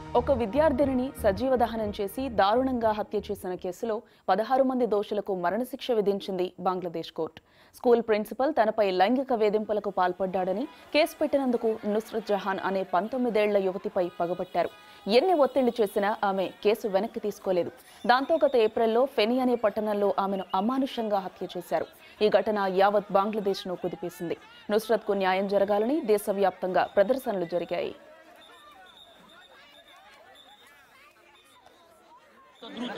ఒక విద్యార్థినిని సజీవ దహనం చేసి దారుణంగా హత్య చేసిన కేసులో పదహారు మంది దోషులకు మరణశిక్ష విధించింది బంగ్లాదేశ్ కోర్టు స్కూల్ ప్రిన్సిపల్ తనపై లైంగిక వేధింపులకు పాల్పడ్డాడని కేసు పెట్టినందుకు నుస్రత్ జహాన్ అనే పంతొమ్మిదేళ్ల యువతిపై పగబట్టారు ఎన్ని ఒత్తిళ్లు చేసినా ఆమె కేసు వెనక్కి తీసుకోలేదు దాంతో గత ఏప్రిల్లో ఫెని అనే పట్టణంలో ఆమెను అమానుషంగా హత్య చేశారు ఈ ఘటన యావత్ బంగ్లాదేశ్ను కుదిపేసింది నుస్రత్కు న్యాయం జరగాలని దేశవ్యాప్తంగా ప్రదర్శనలు జరిగాయి দ্রুত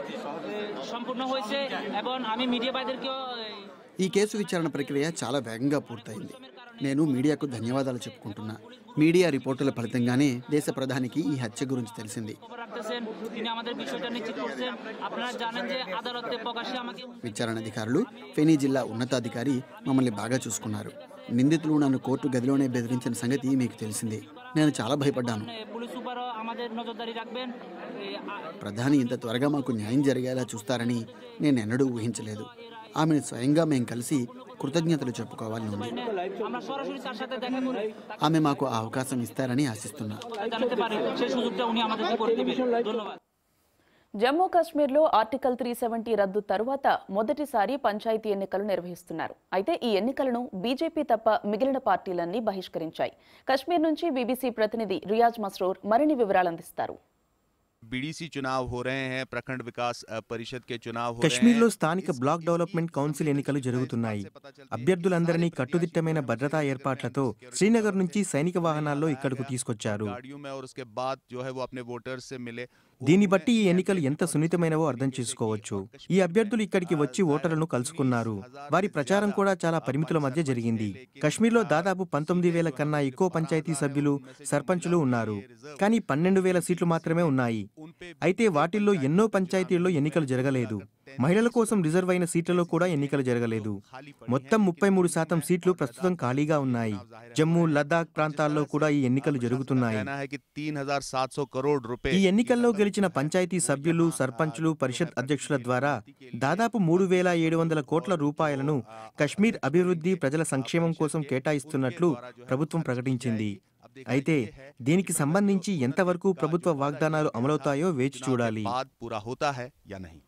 সম্পূর্ণ হয়েছে এবং আমি মিডিয়া ভাইদেরকেও ఈ కేసు విచారణ ప్రక్రియ చాలా వేగంగా పూర్తయింది నేను మీడియాకు ధన్యవాదాలు చెప్పుకుంటున్నా మీడియా రిపోర్టుల ఫలితంగానే దేశ ప్రధానికి ఈ హత్య గురించి తెలిసింది খবর রাখতেছেন তিনি আমাদের বিষয়টা নিশ্চিত করছেন আপনারা জানেন যে আদালতে প্রকাশ্যে আমাকে విచారణాధికారులు ఫెనీ జిల్లా ఉన్నతాధికారి మమ్మల్ని బాగా చూసుకున్నారు నిందితులు నన్ను కోర్టు గదిలోనే బెదిరించిన సంగతి మీకు తెలిసిందే నేను చాలా భయపడ్డాను পুলিশ সুপারও আমাদের নজরদারি রাখবেন এই আ- ప్రధాని ఇంత త్వరగా మాకు న్యాయం జరిగేలా చూస్తారని నేను ఎన్నడూ ఊహించలేదు ఆమెను స్వయంగా మేము కలిసి కృతజ్ఞతలు చెప్పుకోవాలని ఉంది আমরা সরাসরি তার সাথে দেখা করে তাকে ఆమె మాకు ఆ అవకాశం ఇస్తారని ఆశిస్తున్నా জানাতে পারি সেই সুযোগটা উনি আমাদেরকে করে দিবেন ধন্যবাদ జమ్మూ కాశ్మీర్లో ఆర్టికల్ త్రీ సెవెంటీ రద్దు తరువాత మొదటిసారి పంచాయతీ ఎన్నికలు నిర్వహిస్తున్నారు అయితే ఈ ఎన్నికలను బీజేపీ తప్ప మిగిలిన పార్టీలన్నీ బహిష్కరించాయి కశ్మీర్ నుంచి బీబీసీ ప్రతినిధి రియాజ్ మస్రూర్ మరిన్ని వివరాలు అందిస్తారు बीडीसी चुनाव हो रहे हैं प्रखंड विकास अ, परिषद के चुनाव हो रहे కశ్మీర్లో हैं స్థానిక బ్లాక్ డెవలప్మెంట్ కౌన్సిల్ ఎన్నికలు జరుగుతున్నాయి అభ్యర్థులందరినీ కట్టుదిట్టమైన భద్రతా ఏర్పాట్లతో శ్రీనగర్ నుంచి సైనిక వాహనాల్లో ఇక్కడకు తీసుకొచ్చారు गाड़ियों में और उसके बाद जो है वो अपने वोटर्स से मिले దీన్ని బట్టి ఈ ఎన్నికలు ఎంత సున్నితమైనవో అర్థం చేసుకోవచ్చు ఈ అభ్యర్థులు ఇక్కడికి వచ్చి ఓటర్లను కలుసుకున్నారు వారి ప్రచారం కూడా చాలా పరిమితుల మధ్య జరిగింది కశ్మీర్లో దాదాపు పంతొమ్మిది వేల కన్నా ఎక్కువ పంచాయతీ సభ్యులు సర్పంచులు ఉన్నారు కానీ పన్నెండు వేల సీట్లు మాత్రమే ఉన్నాయి అయితే వాటిల్లో ఎన్నో పంచాయతీల్లో ఎన్నికలు జరగలేదు మహిళల కోసం రిజర్వ్ అయిన సీట్లలో కూడా ఎన్నికలు జరగలేదు మొత్తం ముప్పై మూడు శాతం సీట్లు ప్రస్తుతం ఖాళీగా ఉన్నాయి జమ్మూ లద్దాఖ్ ప్రాంతాల్లో కూడా ఈ ఎన్నికలు జరుగుతున్నాయి कहना है कि तीन हजार सात सौ करोड़ रुपए ఈ ఎన్నికల్లో గెలిచిన పంచాయతీ సభ్యులు సర్పంచులు పరిషత్ అధ్యక్షుల ద్వారా దాదాపు మూడు వేల ఏడు వందల కోట్ల రూపాయలను కశ్మీర్ అభివృద్ధి ప్రజల సంక్షేమం కోసం కేటాయిస్తున్నట్లు ప్రభుత్వం ప్రకటించింది అయితే దీనికి సంబంధించి ఎంతవరకు ప్రభుత్వ వాగ్దానాలు అమలవుతాయో వేచి చూడాలి बाद पूरा होता है या नहीं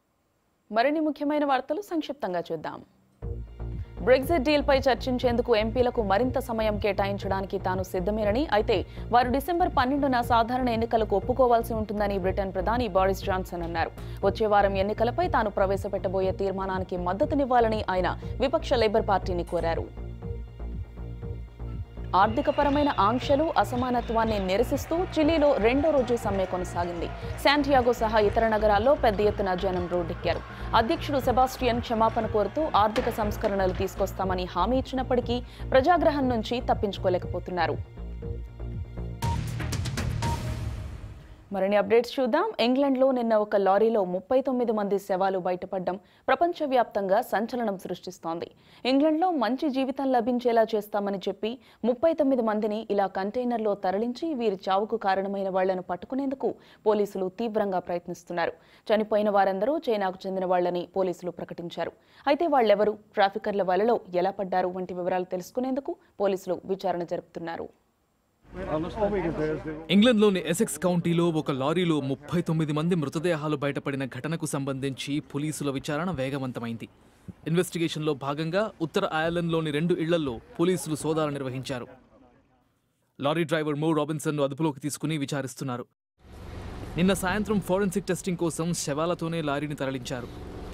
మరిన్ని ముఖ్యమైన వార్తలు సంక్షిప్తంగా చూద్దాం బ్రెగ్జిట్ డీల్పై చర్చించేందుకు ఎంపీలకు మరింత సమయం కేటాయించడానికి తాను సిద్ధమేనని అయితే వారు డిసెంబర్ పన్నెండున సాధారణ ఎన్నికలకు ఒప్పుకోవాల్సి ఉంటుందని బ్రిటన్ ప్రధాని బారిస్ జాన్సన్ అన్నారు వచ్చే వారం ఎన్నికలపై తాను ప్రవేశపెట్టబోయే తీర్మానానికి మద్దతునివ్వాలని ఆయన విపక్ష లేబర్ పార్టీని కోరారు ఆర్థికపరమైన ఆంక్షలు అసమానత్వాన్ని నిరసిస్తూ చిలీలో రెండో రోజు సమ్మె కొనసాగింది శాంటియాగో సహా ఇతర నగరాల్లో పెద్ద ఎత్తున జనం రోడ్డెక్కారు అధ్యక్షుడు సెబాస్టియన్ క్షమాపణ కోరుతూ ఆర్థిక సంస్కరణలు తీసుకొస్తామని హామీ ఇచ్చినప్పటికీ ప్రజాగ్రహం నుంచి తప్పించుకోలేకపోతున్నారు మరిన్ని అప్డేట్స్ చూద్దాం ఇంగ్లాండ్లో నిన్న ఒక లారీలో ముప్పై తొమ్మిది మంది శవాలు బయటపడడం ప్రపంచవ్యాప్తంగా సంచలనం సృష్టిస్తోంది ఇంగ్లాండ్లో మంచి జీవితం లభించేలా చేస్తామని చెప్పి ముప్పై తొమ్మిది మందిని ఇలా కంటైనర్లో తరలించి వీరి చావుకు కారణమైన వాళ్లను పట్టుకునేందుకు పోలీసులు తీవ్రంగా ప్రయత్నిస్తున్నారు చనిపోయిన వారందరూ చైనాకు చెందిన వాళ్లని పోలీసులు ప్రకటించారు అయితే వాళ్ళెవరు ట్రాఫికర్ల వలలో ఎలా పడ్డారు వంటి వివరాలు తెలుసుకునేందుకు పోలీసులు విచారణ జరుపుతున్నారు ఇంగ్లండ్లోని ఎసెక్స్ కౌంటీలో ఒక లారీలో ముప్పై తొమ్మిది మంది మృతదేహాలు బయటపడిన ఘటనకు సంబంధించి పోలీసుల విచారణ వేగవంతమైంది ఇన్వెస్టిగేషన్లో భాగంగా ఉత్తర ఐర్లాండ్లోని రెండు ఇళ్లలో పోలీసులు సోదాలు నిర్వహించారు లారీ డ్రైవర్ మో రాబిన్సన్ను అదుపులోకి తీసుకుని విచారిస్తున్నారు నిన్న సాయంత్రం ఫోరెన్సిక్ టెస్టింగ్ కోసం శవాలతోనే లారీని తరలించారు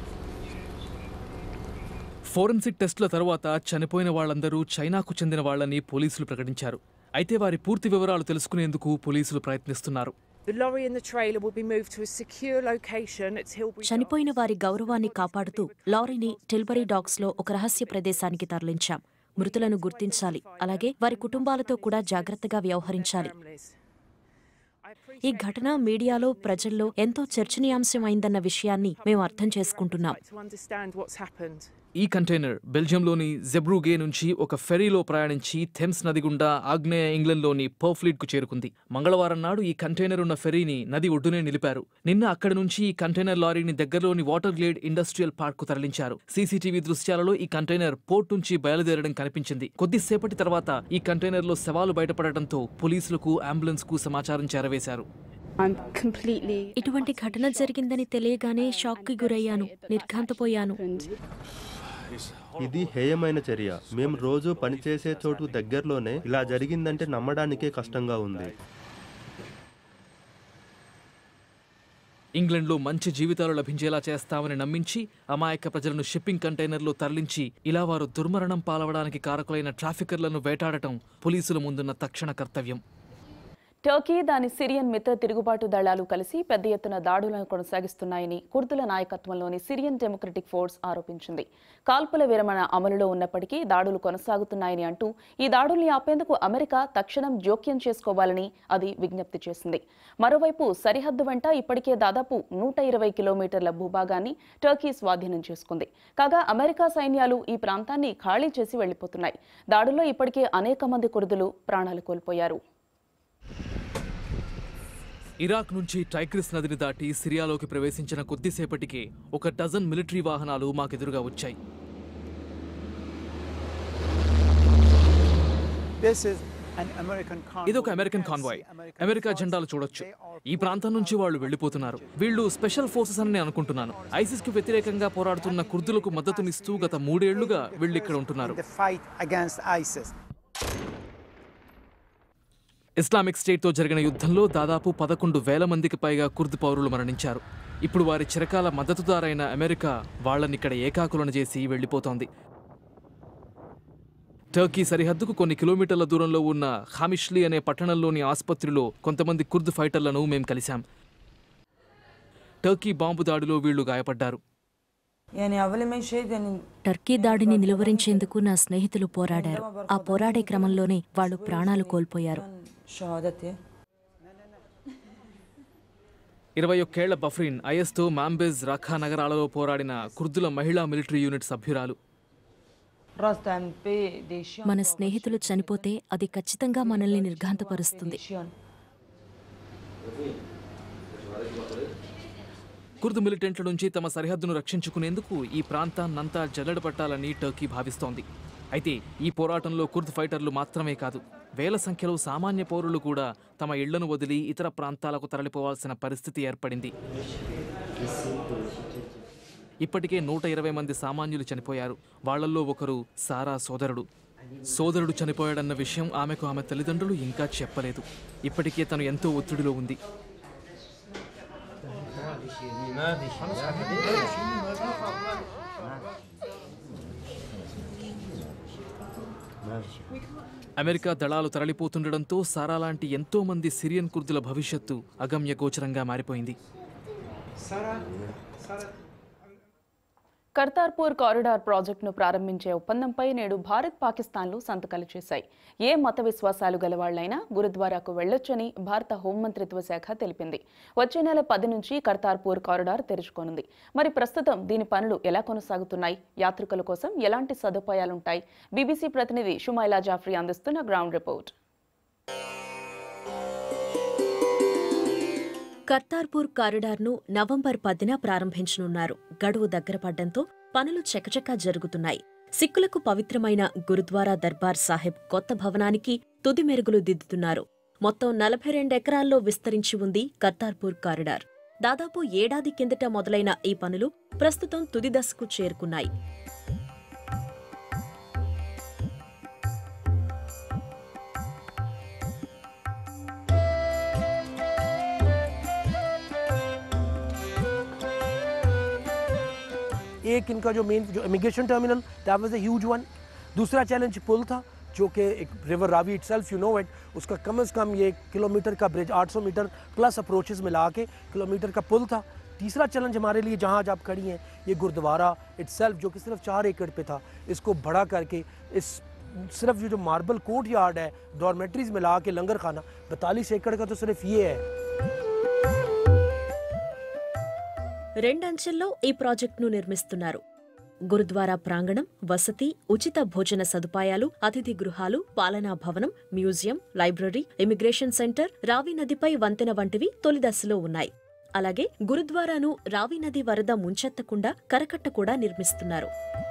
ఫోరెన్సిక్ టెస్టుల తర్వాత చనిపోయిన వాళ్ళందరూ చైనాకు చెందిన వాళ్ళని పోలీసులు ప్రకటించారు అయితే వారి పూర్తి వివరాలు తెలుసుకునేందుకు పోలీసులు ప్రయత్నిస్తున్నారు The lorry and the trailer will be moved to a secure location at Tilbury. చనిపోయిన వారి గౌరవాన్ని కాపాడుతూ లారీని టిల్బరీ డాగ్స్ లో ఒక రహస్య ప్రదేశానికి తరలించాం మృతులను గుర్తించాలి అలాగే వారి కుటుంబాలతో కూడా జాగ్రత్తగా వ్యవహరించాలి Families. I ఈ ఘటన మీడియాలో ప్రజల్లో ఎంతో చర్చనీయాంశమైందన్న విషయాన్ని మేము అర్థం చేసుకుంటున్నాం appreciate to understand what's happened. ఈ కంటైనర్ బెల్జియంలోని జెబ్రూగే నుంచి ఒక ఫెరీలో ప్రయాణించి థెమ్స్ నది గుండా ఆగ్నేయ ఇంగ్లండ్లోని పర్ఫ్లీట్కు చేరుకుంది మంగళవారం నాడు ఈ కంటైనర్ ఉన్న ఫెరీని నది ఒడ్డునే నిలిపారు నిన్న అక్కడి నుంచి ఈ కంటైనర్ లారీని దగ్గరలోని వాటర్ గ్లేడ్ ఇండస్ట్రియల్ పార్క్ కు తరలించారు సీసీటీవీ దృశ్యాలలో ఈ కంటైనర్ పోర్ట్ నుంచి బయలుదేరడం కనిపించింది కొద్దిసేపటి తర్వాత ఈ కంటైనర్లో శవాలు బయటపడటంతో పోలీసులకు అంబులెన్స్ కు సమాచారం చేరవేశారు I'm completely ఇటువంటి ఘటన జరిగిందని తెలియగానే షాక్కి గురయ్యాను నిర్ఘాంతపోయాను ఇది హేయమైన చర్య మేము రోజు పనిచేసే చోటు దగ్గరలోనే ఇలా జరిగిందంటే నమ్మడానికే కష్టంగా ఉంది ఇంగ్లండ్లో మంచి జీవితాలు లభించేలా చేస్తామని నమ్మించి అమాయక ప్రజలను షిప్పింగ్ కంటైనర్లో తరలించి ఇలా వారు దుర్మరణం పాలవడానికి కారకులైన ట్రాఫికర్లను వేటాడటం పోలీసుల ముందున్న తక్షణ కర్తవ్యం టర్కీ దాని సిరియన్ మిత్ర తిరుగుబాటు దళాలు కలిసి పెద్ద ఎత్తున దాడులను కొనసాగిస్తున్నాయని కుర్దుల నాయకత్వంలోని సిరియన్ డెమోక్రటిక్ ఫోర్స్ ఆరోపించింది కాల్పుల విరమణ అమలులో ఉన్నప్పటికీ దాడులు కొనసాగుతున్నాయని అంటూ ఈ దాడుల్ని ఆపేందుకు అమెరికా తక్షణం జోక్యం చేసుకోవాలని అది విజ్ఞప్తి చేసింది మరోవైపు సరిహద్దు వెంట ఇప్పటికే దాదాపు నూట ఇరవై కిలోమీటర్ల భూభాగాన్ని టర్కీ స్వాధీనం చేసుకుంది కాగా అమెరికా సైన్యాలు ఈ ప్రాంతాన్ని ఖాళీ చేసి వెళ్లిపోతున్నాయి దాడుల్లో ఇప్పటికే అనేక మంది కుర్దులు ప్రాణాలు కోల్పోయారు ఇరాక్ నుంచి టైగ్రిస్ నదిని దాటి సిరియాలోకి ప్రవేశించిన కొద్దిసేపటికే ఒక డజన్ మిలిటరీ వాహనాలు మాకెదురుగా వచ్చాయి ఇదొక అమెరికన్ కాన్వాయ్ అమెరికా జెండాలు చూడొచ్చు ఈ ప్రాంతం నుంచి వాళ్ళు వెళ్ళిపోతున్నారు వీళ్ళు స్పెషల్ ఫోర్సెస్ అని నేను అనుకుంటున్నాను ఐసిస్ కు వ్యతిరేకంగా పోరాడుతున్న కుర్దులకు మద్దతునిస్తూ గత మూడేళ్లుగా వీళ్ళు ఇక్కడ ఉంటున్నారు ఇస్లామిక్ స్టేట్తో జరిగిన యుద్ధంలో దాదాపు పదకొండు వేల మందికి పైగా కుర్దు పౌరులు మరణించారు ఇప్పుడు వారి చిరకాల మద్దతుదారైన అమెరికా వాళ్ళని ఇక్కడ ఏకాకులను చేసి వెళ్ళిపోతోంది టర్కీ సరిహద్దుకు కొన్ని కిలోమీటర్ల దూరంలో ఉన్న హామిష్లీ అనే పట్టణంలోని ఆసుపత్రిలో కొంతమంది కుర్దు ఫైటర్లను మేం కలిశాం టర్కీ బాంబు దాడిలో వీళ్లు గాయపడ్డారు టర్కీ దాడిని నిలువరించేందుకు నా స్నేహితులు పోరాడారు ఆ పోరాడే క్రమంలోనే వాళ్ళు ప్రాణాలు కోల్పోయారు ఇరవై ఒక్కేళ్ల బఫ్రీన్ ఐఎస్తో మాంబెజ్ రఖా నగరాలలో పోరాడిన కుర్దుల మహిళా మిలిటరీ యూనిట్ సభ్యురాలు మన స్నేహితులు చనిపోతే అది ఖచ్చితంగా మనల్ని నిర్ఘాంతపరుస్తుంది కుర్దు మిలిటెంట్ల నుంచి తమ సరిహద్దును రక్షించుకునేందుకు ఈ ప్రాంతాన్నంతా జల్లెడ పట్టాలని టర్కీ భావిస్తోంది అయితే ఈ పోరాటంలో కుర్దు ఫైటర్లు మాత్రమే కాదు వేల సంఖ్యలో సామాన్య పౌరులు కూడా తమ ఇళ్లను వదిలి ఇతర ప్రాంతాలకు తరలిపోవాల్సిన పరిస్థితి ఏర్పడింది ఇప్పటికే నూట ఇరవై మంది సామాన్యులు చనిపోయారు వాళ్లల్లో ఒకరు సారా సోదరుడు సోదరుడు చనిపోయాడన్న విషయం ఆమెకు ఆమె తల్లిదండ్రులు ఇంకా చెప్పలేదు ఇప్పటికే తను ఎంతో ఒత్తిడిలో ఉంది అమెరికా దళాలు తరలిపోతుండటంతో సారా లాంటి ఎంతో మంది సిరియన్ కుర్దుల భవిష్యత్తు అగమ్య గోచరంగా మారిపోయింది కర్తార్పూర్ కారిడార్ ప్రాజెక్టును ప్రారంభించే ఒప్పందంపై నేడు భారత్ పాకిస్తాన్లు సంతకాలు చేశాయి ఏ మత విశ్వాసాలు గలవాళ్లైనా గురుద్వారాకు వెళ్లొచ్చని భారత హోంమంత్రిత్వ శాఖ తెలిపింది వచ్చే నెల పది నుంచి కర్తార్పూర్ కారిడార్ తెరుచుకోనుంది మరి ప్రస్తుతం దీని పనులు ఎలా కొనసాగుతున్నాయి యాత్రికుల కోసం ఎలాంటి సదుపాయాలుంటాయి బీబీసీ ప్రతినిధి షుమైలా జాఫ్రీ అందిస్తున్న గ్రౌండ్ రిపోర్ట్ కర్తార్పూర్ కారిడార్ను నవంబర్ పదిన ప్రారంభించనున్నారు గడువు దగ్గర పడ్డంతో పనులు చకచకా జరుగుతున్నాయి సిక్కులకు పవిత్రమైన గురుద్వారా దర్బార్ సాహెబ్ కొత్త భవనానికి తుది మెరుగులు దిద్దుతున్నారు మొత్తం నలభై రెండెకరాల్లో విస్తరించి ఉంది కర్తార్పూర్ కారిడార్ దాదాపు ఏడాది కిందట మొదలైన ఈ పనులు ప్రస్తుతం తుది దశకు చేరుకున్నాయి एक इनका जो मेन जो immigration terminal that was a huge one दूसरा चैलेंज पुल था जो कि एक river Ravi itself you know it उसका कम से कम ये किलोमीटर का ब्रिज 800 मीटर प्लस अप्रोचेस मिला के किलोमीटर का पुल था तीसरा चैलेंज हमारे लिए जहाँ आज आप खड़ी हैं ये गुरुद्वारा इटसेल्फ जो कि सिर्फ चार एकड़ पे था इसको बड़ा करके इस सिर्फ ये जो मार्बल कोर्ट यार्ड है डॉर्मेट्रीज मिला के लंगर खाना बैतालीस एकड़ का तो सिर्फ ये है రెండంచెల్లో ఈ ప్రాజెక్టును నిర్మిస్తున్నారు గురుద్వారా ప్రాంగణం వసతి ఉచిత భోజన సదుపాయాలు అతిథి గృహాలు పాలనా భవనం మ్యూజియం లైబ్రరీ ఇమిగ్రేషన్ సెంటర్ రావి నదిపై వంతెన వంటివి తొలి దశలో ఉన్నాయి అలాగే గురుద్వారాను రావి నది వరద ముంచెత్తకుండా కరకట్ట కూడా నిర్మిస్తున్నారు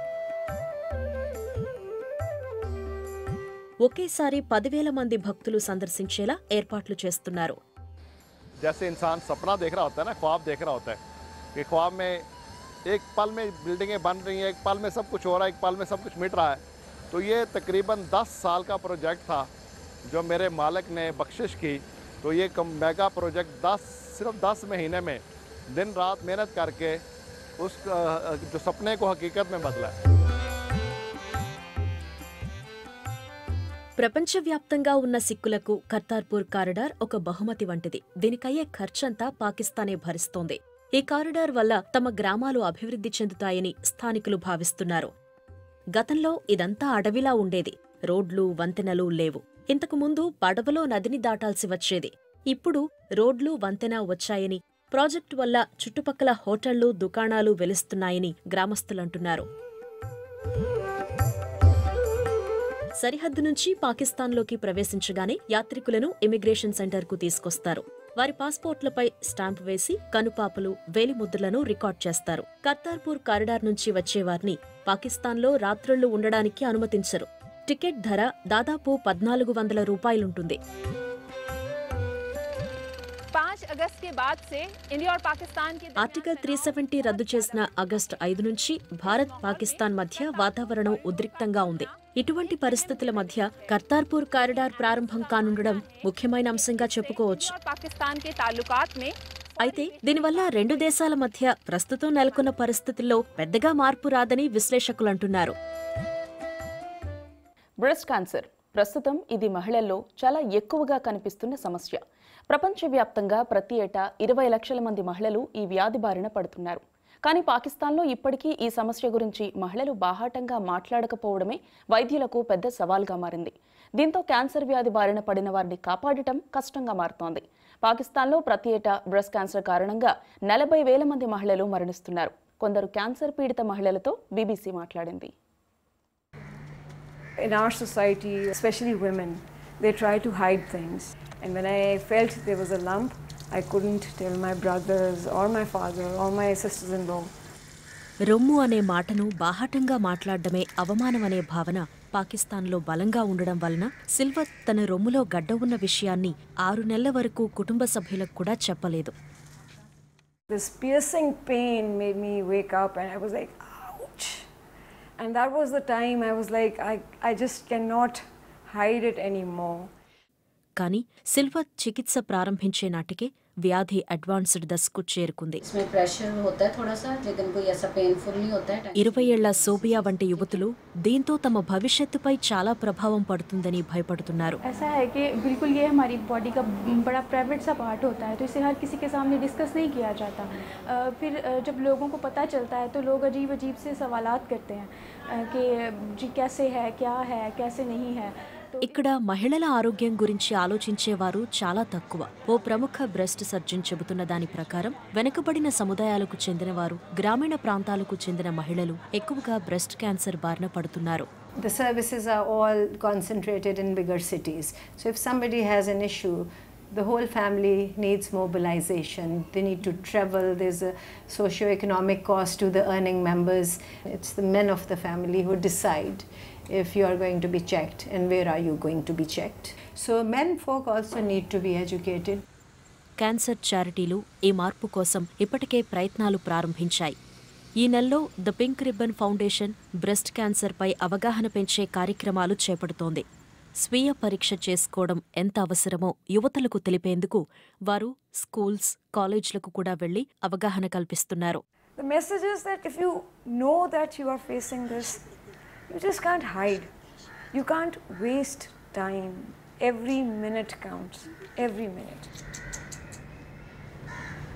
ఒకేసారి పదివేల మంది భక్తులు సందర్శించేలా ఏర్పాట్లు చేస్తున్నారు जैसे इंसान सपना देख रहा होता है ना ख्वाब देख रहा होता है कि ख्वाब में एक पल में बिल्डिंगें बन रही हैं एक पल में सब कुछ हो रहा है एक पल में सब कुछ मिट रहा है तो ये तकरीबन 10 साल का प्रोजेक्ट था जो मेरे मालिक ने बख्शिश की तो ये कम मेगा प्रोजेक्ट 10 सिर्फ 10 महीने में दिन रात मेहनत करके उस अ, जो सपने को हकीकत में बदला है ప్రపంచవ్యాప్తంగా ఉన్న సిక్కులకు కర్తార్పూర్ కారిడార్ ఒక బహుమతి వంటిది దీనికయ్యే ఖర్చంతా పాకిస్తానే భరిస్తోంది ఈ కారిడార్ వల్ల తమ గ్రామాలు అభివృద్ధి చెందుతాయని స్థానికులు భావిస్తున్నారు గతంలో ఇదంతా అడవిలా ఉండేది రోడ్లు వంతెనలు లేవు ఇంతకు ముందు పడవలో నదిని దాటాల్సి వచ్చేది ఇప్పుడు రోడ్లు వంతెన వచ్చాయని ప్రాజెక్టు వల్ల చుట్టుపక్కల హోటళ్లు దుకాణాలు వెలుస్తున్నాయని గ్రామస్తులంటున్నారు సరిహద్దు నుంచి పాకిస్తాన్లోకి ప్రవేశించగానే యాత్రికులను ఇమిగ్రేషన్ సెంటర్కు తీసుకొస్తారు వారి పాస్పోర్ట్లపై స్టాంపు వేసి కనుపాపలు వేలిముద్రలను రికార్డ్ చేస్తారు కర్తార్పూర్ కారిడార్ నుంచి వచ్చేవారిని పాకిస్తాన్లో రాత్రుళ్లు ఉండడానికి అనుమతించరు టికెట్ ధర దాదాపు పద్నాలుగు వందల రూపాయలుంటుంది पाँच अगस्त के बाद से इंडिया और पाकिस्तान के ఆర్టికల్ త్రీ సెవెంటీ రద్దు చేసిన ఆగస్టు ఐదు నుంచి భారత్ పాకిస్తాన్ మధ్య వాతావరణం ఉద్రిక్తంగా ఉంది ఇటువంటి పరిస్థితుల మధ్య కర్తార్పూర్ కారిడార్ ప్రారంభం కానుండడం ముఖ్యమైన అంశంగా చెప్పుకోవచ్చు और पाकिस्तान के ताल्लुकात में అయితే దీనివల్ల రెండు దేశాల మధ్య ప్రస్తుతం నెలకొన్న పరిస్థితుల్లో పెద్దగా మార్పు రాదని విశ్లేషకులంటున్నారు బ్రెస్ట్ క్యాన్సర్ ప్రస్తుతం ఇది మహిళల్లో చాలా ఎక్కువగా కనిపిస్తున్న సమస్య ప్రపంచవ్యాప్తంగా ప్రతి ఏటా ఇరవై లక్షల మంది మహిళలు ఈ వ్యాధి బారిన పడుతున్నారు కానీ పాకిస్తాన్లో ఇప్పటికీ ఈ సమస్య గురించి మహిళలు బాహాటంగా మాట్లాడకపోవడమే వైద్యులకు పెద్ద సవాల్గా మారింది దీంతో క్యాన్సర్ వ్యాధి బారిన పడిన వారిని కాపాడటం కష్టంగా మారుతోంది పాకిస్తాన్లో ప్రతి ఏటా బ్రెస్ట్ క్యాన్సర్ కారణంగా నలభై వేల మంది మహిళలు మరణిస్తున్నారు కొందరు క్యాన్సర్ పీడిత మహిళలతో బీబీసీ మాట్లాడింది In our society, especially women, they try to hide things. And when I felt there was a lump, I couldn't tell my brothers or my father or my sisters in law. రొమ్ము అనే మాటను బాహాటంగా మాట్లాడడమే అవమానమనే భావన పాకిస్తాన్లో బలంగా ఉండడం వలన silver తన రొమ్ములో గడ్డ ఉన్న విషయాన్ని ఆరు నెలల వరకు కుటుంబ సభ్యులకు కూడా చెప్పలేదు This piercing pain made me wake up and I was like, ouch. And that was the time I was like, I, I just cannot hide it anymore. కానీ సిల్వర్ చికిత్స ప్రారంభించే నాటికే వ్యాధి అడ్వాన్స్డ్ దశకు చేరుకుంది इसमें प्रेशर होता है थोड़ा सा लेकिन कोई ऐसा पेनफुल नहीं होता है ఇరవై ఏళ్ల సోబియా వంటి యువతులు దీంతో తమ భవిష్యత్తుపై చాలా ప్రభావం పడుతుందని భయపడుతున్నారు ऐसा है कि बिल्कुल ये हमारी बॉडी का बड़ा प्राइवेट सा पार्ट होता है तो इसे हर किसी के सामने डिस्कस नहीं किया जाता अ, फिर अ, जब लोगों को पता चलता है तो लोग अजीब अजीब से सवालात करते हैं अ, कि जी कैसे है क्या है कैसे नहीं है ఇక్కడ మహిళల ఆరోగ్యం గురించి ఆలోచించేవారు చాలా తక్కువ ఓ ప్రముఖ బ్రెస్ట్ సర్జన్ చెబుతున్న దాని ప్రకారం వెనుకబడిన సముదాయాలకు చెందినవారు గ్రామీణ ప్రాంతాలకు చెందిన మహిళలు ఎక్కువగా బ్రెస్ట్ క్యాన్సర్ బారిన పడుతున్నారు The services are all concentrated in bigger cities. So if somebody has an issue, the whole family needs mobilization. They need to travel. There's a socio-economic cost to the earning members. It's the men of the family who decide if you are going to be checked and where are you going to be checked. So men folk also need to be educated. Cancer చారిటీలు ఈ మార్పు కోసం ఇప్పటికే ప్రయత్నాలు ప్రారంభించాయి ఈ నెలలో the pink ribbon foundation breast క్యాన్సర్పై అవగాహన పెంచే కార్యక్రమాలు చేపడుతోంది స్వీయ పరీక్ష చేసుకోవడం ఎంత అవసరమో యువతలకు తెలిపేందుకు వారు స్కూల్స్ కాలేజ్లకు కూడా వెళ్లి అవగాహన కల్పిస్తున్నారు The message is that if you know that you are facing this, you just can't hide. You can't waste time. Every minute counts. Every minute.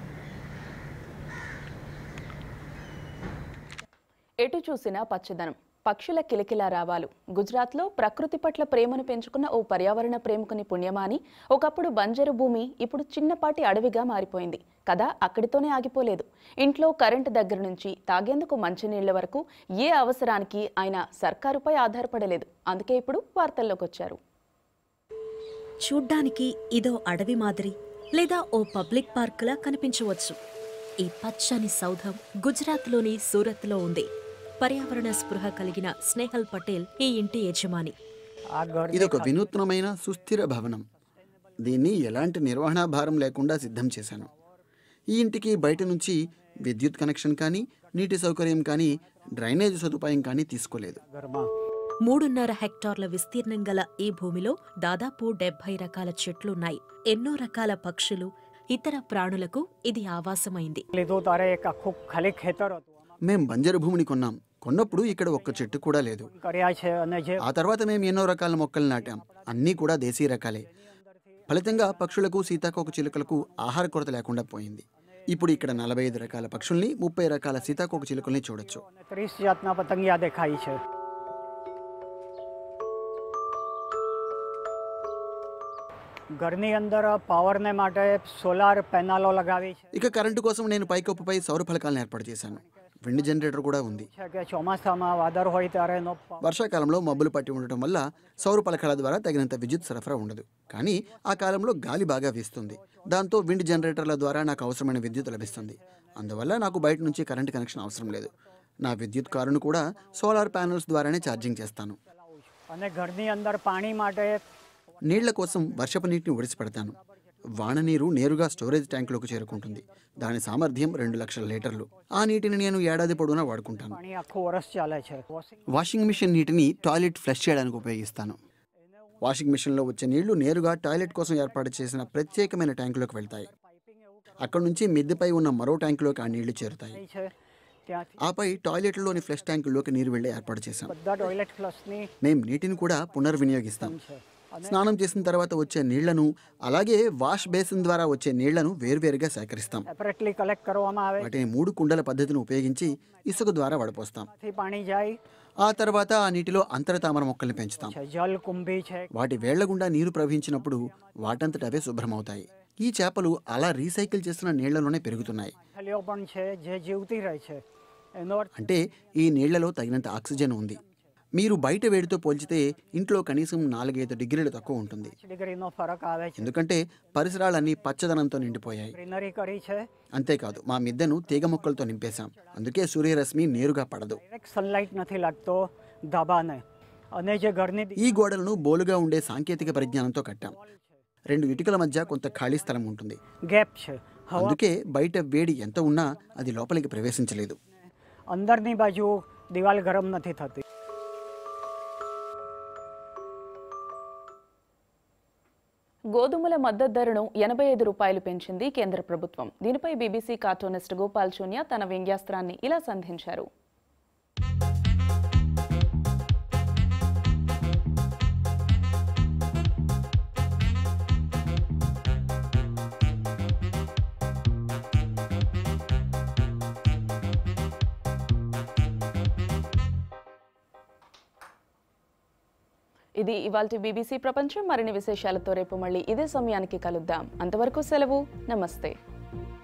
ఎటు చూసినా పచ్చదనం పక్షుల కిలకిలా రావాలు గుజరాత్లో ప్రకృతి పట్ల ప్రేమను పెంచుకున్న ఓ పర్యావరణ ప్రేమికుని పుణ్యమాని ఒకప్పుడు బంజరు భూమి ఇప్పుడు చిన్నపాటి అడవిగా మారిపోయింది కథ అక్కడితోనే ఆగిపోలేదు ఇంట్లో కరెంటు దగ్గర నుంచి తాగేందుకు మంచినీళ్ల వరకు ఏ అవసరానికి ఆయన సర్కారుపై ఆధారపడలేదు అందుకే ఇప్పుడు వార్తల్లోకి వచ్చారు చూడ్డానికి ఇదో అడవి మాదిరి లేదా ఓ పబ్లిక్ పార్కులా కనిపించవచ్చు ఈ పచ్చని సౌధం గుజరాత్లోని సూరత్లో ఉంది పర్యావరణ స్పృహ కలిగిన స్నేహల్ పటేల్ ఈ ఇంటి యజమాని ఇదొక వినూత్నమైన సుస్థిర భవనం దీన్ని ఎలాంటి నిర్వహణ భారం లేకుండా సిద్ధం చేశాను ఈ ఇంటికి బయట నుంచి విద్యుత్ కనెక్షన్ కానీ నీటి సౌకర్యం కానీ డ్రైనేజ్ సదుపాయం కానీ తీసుకోలేదు మూడున్నర హెక్టార్ల విస్తీర్ణం గల ఈ భూమిలో దాదాపు డెబ్బై రకాల చెట్లున్నాయి ఎన్నో రకాల పక్షులు ఇతర ప్రాణులకు ఇది ఆవాసమైంది మేం బంజరు భూమిని కొన్నాం కొన్నప్పుడు ఇక్కడ ఒక్క చెట్టు కూడా లేదు ఆ తర్వాత మేము ఎన్నో రకాల మొక్కలు నాటాం అన్నీ కూడా దేశీ రకాలే ఫలితంగా పక్షులకు సీతాకోక చిలుకలకు ఆహార కొరత లేకుండా పోయింది ఇప్పుడు ఇక్కడ నలభై ఐదు రకాల పక్షుల్ని ముప్పై రకాల సీతాకోక చిలుకల్ని చూడొచ్చు ત્રીસ જાતના પતંગિયા દેખાય છે ઘરની અંદર પાવરને માટે સોલાર પેનલો લગાવી છે ఇక కరెంటు కోసం నేను పైకప్పుపై సౌర ఫలకాలను ఏర్పాటు చేశాను విండ్ జనరేటర్ కూడా ఉంది છે કે ચોમાસામાં વાદળ હોય ત્યારે એનો వర్షాకాలంలో మబ్బులు పట్టి ఉండటం వల్ల సౌర పలకల ద్వారా తగినంత విద్యుత్ సరఫరా ఉండదు కానీ ఆ కాలంలో గాలి బాగా వీస్తుంది దాంతో విండ్ జనరేటర్ల ద్వారా నాకు అవసరమైన విద్యుత్ లభిస్తుంది అందువల్ల నాకు బయట నుంచి కరెంట్ కనెక్షన్ అవసరం లేదు నా విద్యుత్ కారును కూడా సోలార్ ప్యానెల్స్ ద్వారానే ఛార్జింగ్ చేస్తాను અને ઘરની અંદર પાણી માટે నీళ్ల కోసం వర్షపు నీటిని ఒడిసిపెడతాను వాన నీరు నేరుగా స్టోరేజ్ ట్యాంకులోకి చేరుకుంటుంది దాని సామర్థ్యం రెండు లక్షల లీటర్లు ఆ నీటిని నేను ఏడాది పొడవునా వాడుకుంటాను પાણી આખું વરસ ચાલે છે వాషింగ్ మిషన్ నీటిని టాయిలెట్ ఫ్లష్ చేయడానికి ఉపయోగిస్తాను వాషింగ్ మిషన్లో వచ్చే నీళ్లు నేరుగా టాయిలెట్ కోసం ఏర్పాటు చేసిన ప్రత్యేకమైన ట్యాంకులోకి వెళ్తాయి అక్కడ నుంచి మిద్దెపై ఉన్న మరో ట్యాంకులోకి ఆ నీళ్లు చేరుతాయి છે ત્યાંથી ఆపై టాయిలెట్లోని ఫ్లష్ ట్యాంకుల్లోకి నీరు వెళ్లే ఏర్పాటు చేశాం બધા ટોયલેટ ફ્લશની మేము నీటిని కూడా పునర్వినియోగిస్తాం స్నానం చేసిన తర్వాత వచ్చే నీళ్లను అలాగే వాష్ బేసిన్ ద్వారా వచ్చే నీళ్లను వేరువేరుగా సేకరిస్తాం સેપરેટલી કલેક્ટ કરવામાં આવે వాటిని మూడు కుండల పద్ధతిని ఉపయోగించి ఇసుక ద్వారా వడపోస్తాం થી પાણી જાય ఆ తర్వాత ఆ నీటిలో అంతరతామర మొక్కల్ని పెంచుతాం છે જલ કુંભી છે వాటి వేళ్ల గుండా నీరు ప్రవహించినప్పుడు వాటంతట అవే శుభ్రమవుతాయి ఈ చేపలు అలా రీసైకిల్ చేస్తున్న నీళ్లలోనే పెరుగుతున్నాయి થલીઓ પણ છે જે જીવતી રહે છે એનો અર્થ అంటే ఈ నీళ్లలో తగినంత ఆక్సిజన్ ఉంది మీరు బయట వేడితో పోల్చితే ఇంట్లో కనీసం నాలుగైదు డిగ్రీలు తక్కువ ఉంటుంది ડિગ્રીનો ફરક આવે છે ఎందుకంటే పరిసరాలన్నీ పచ్చదనంతో నిండిపోయాయి ગ્રીનરી કરી છે అంతేకాదు మా మిద్దెను తీగ మొక్కలతో నింపేశాం అందుకే సూర్యరశ్మి నేరుగా పడదు ડાયરેક્ટ સનલાઇટ નથી લાગતો ધાબાને અને જે ઘરની ఈ గోడలను బోలుగా ఉండే సాంకేతిక పరిజ్ఞానంతో కట్టాం రెండు ఇటుకల మధ్య కొంత ఖాళీ స్థలం ఉంటుంది ગેપ છે હવા అందుకే బయట వేడి ఎంత ఉన్నా అది లోపలికి ప్రవేశించలేదు અંદરની બાજુ દિવાલ ગરમ નથી થતી గోధుమల మద్దతు ధరను ఎనభై ఐదు రూపాయలు పెంచింది కేంద్ర ప్రభుత్వం దీనిపై బీబీసీ కార్టూనిస్ట్ గోపాల్ చూన్యా తన వ్యంగ్యాస్త్రాన్ని ఇలా సంధించారు ఇది ఇవాల్టి బీబీసీ ప్రపంచం మరిన్ని విశేషాలతో రేపు మళ్ళీ ఇదే సమయానికి కలుద్దాం అంతవరకు సెలవు నమస్తే